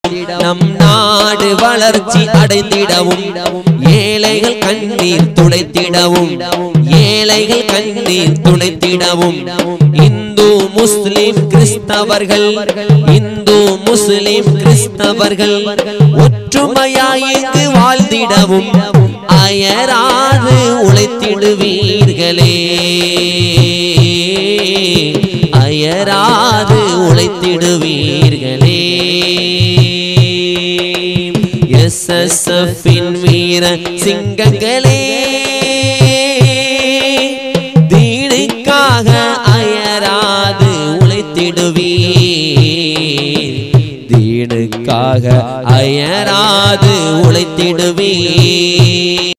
நம் நாடு வளர்ச்சி அடைந்திடவும் ஏழைகள் கண்ணீர் துடைத்திடவும் ஏழைகள் கண்ணீர் துடைத்திடவும் இந்து முஸ்லிம் கிறிஸ்தவர்கள் இந்து முஸ்லிம் கிறிஸ்தவர்கள் ஒற்றுமையாய் இங்கு வாழ்ந்திடவும் அயராது உழைத்திடுவீர்களே அயராது உழைத்திடுவீர்களே எஸ்எஸ்எஃப்பின் வீர சிங்கங்களே தீனுக்காக அயராது உழைத்திடுவீர் தீனுக்காக அயராது உழைத்திடுவீர்